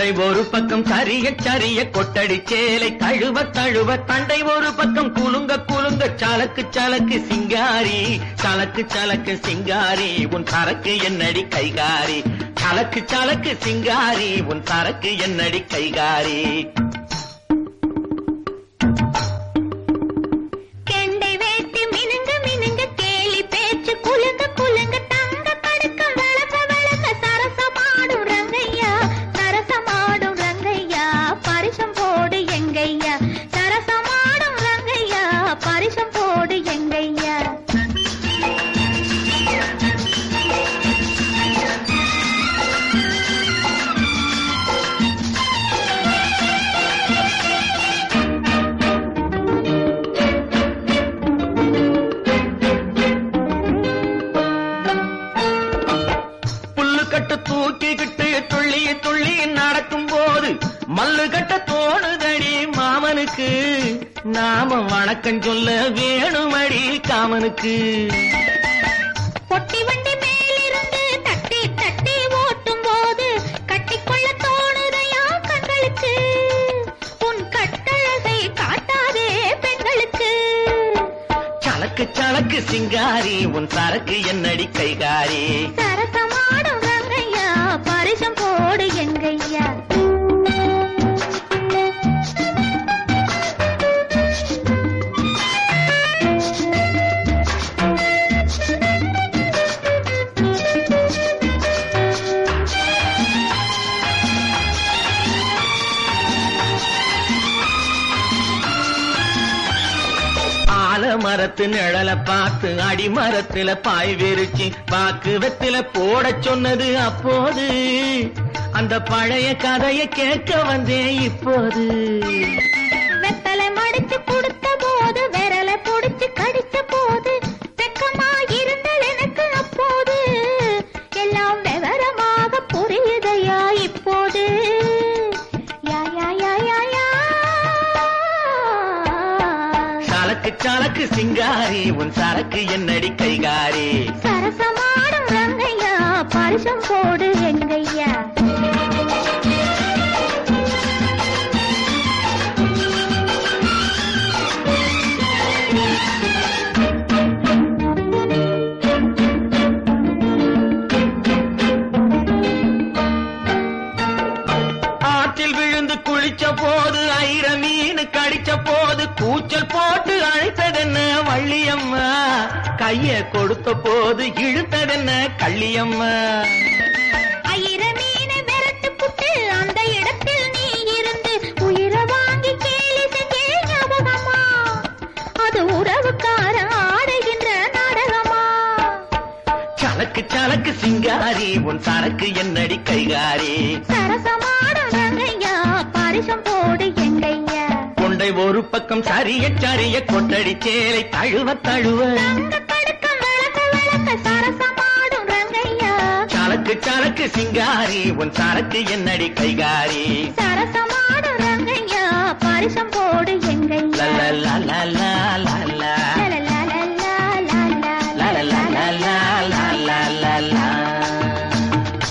கொண்டை ஒரு பக்கம் சரிய சரிய கொட்டடி சேலை தழுவ தழுவ தண்டை ஒரு பக்கம் குலுங்க குலுங்க சலக்கு சலக்கு சிங்காரி சலக்கு சலக்கு சிங்காரி உன் சரக்கு என்னடி கைகாரி சலக்கு சலக்கு சிங்காரி உன் சரக்கு என்னடி கைகாரி கெண்டை வேட்டி மினுங்க மினுங்க கேலி பேச்சு குலுங்க குலுங்க தங்க படுக்கம் வளக்க வளக்க சரசமாடும் ரங்கையா சரசமாடும் ரங்கையா பரிசம் போடு எங்கையா சரசமாடும் ரங்கையா பரிசம் போடு எங்கையா புல்லு கட்டு தூக்கிக்கிட்டு துள்ளி துள்ளி நடக்கும் போது மல்லு கட்ட தோணுதடி மாமனுக்கு நாம வணக்கம் சொல்ல வேணுமடி காமனுக்கு பொட்டி வண்டி மேலிருந்து தட்டி தட்டி ஓட்டும் போது கட்டிக்கொள்ள தோணுதையா கண்களுக்கு உன் கட்டழகை காட்டாதே பெண்களுக்கு சலக்கு சலக்கு சிங்காரி உன் சரக்கு என்னடி கைகாரி சரசமாடும் ரங்கையா பரிசம் போடு எங்கையா ஆலமரத்து நிழல பார்த்து அடிமரத்துல பாய் விரிச்சு பாக்கு வெத்தில போட சொன்னது அப்போது அந்த பழைய கதைய கேட்க வந்தேன் இப்போது வெத்தலை மடிச்சு கொடுத்த போது விரலை புடிச்சு கடிச்ச போது வெக்கமா இருந்தது எனக்கு அப்போது எல்லாம் விவரமாக புரியுதையா இப்போது யா யா யா யா யா சலக்கு சலக்கு சிங்காரி உன் சரக்கு என்னடி கைகாரி சரசமாடும் ரங்கையா பரிசம் போடு எங்கையா ஆற்றில் விழுந்து குளிச்ச போது ஐர மீன் கடிச்ச போது கூச்சல் போட்டு அழைத்ததென்ன வள்ளியம்மா கைய கொடுத்த போது இழுத்ததென்ன கள்ளியம்மா ஐர மீனை விரட்டு புட்டு அந்த இடத்தில் நீ இருந்து உயிரை வாங்கி கேலி செஞ்சே ஞாபகமா அது உறவுக்காரன் ஆடுகின்ற நாடகமா சலக்கு சலக்கு சிங்காரி உன் சரக்கு என்னடி கைகாரி சரசமாடும் ரங்கையா பரிசம் போடு எங்கையா கொண்டை ஒரு பக்கம் சரிய சரிய கொட்டடி சேலை தழுவ தழுவ தங்க படுக்கம் வளக்க வளக்க சரசமாடும் ரங்கையா சலக்கு சலக்கு சிங்காரி உன் சரக்கு என்னடி கைகாரி சரசமாடும் ரங்கையா பரிசம் போடு எங்கையா லா லா லா லா லா லா லா லா லா லா லா லா la la la la la la la la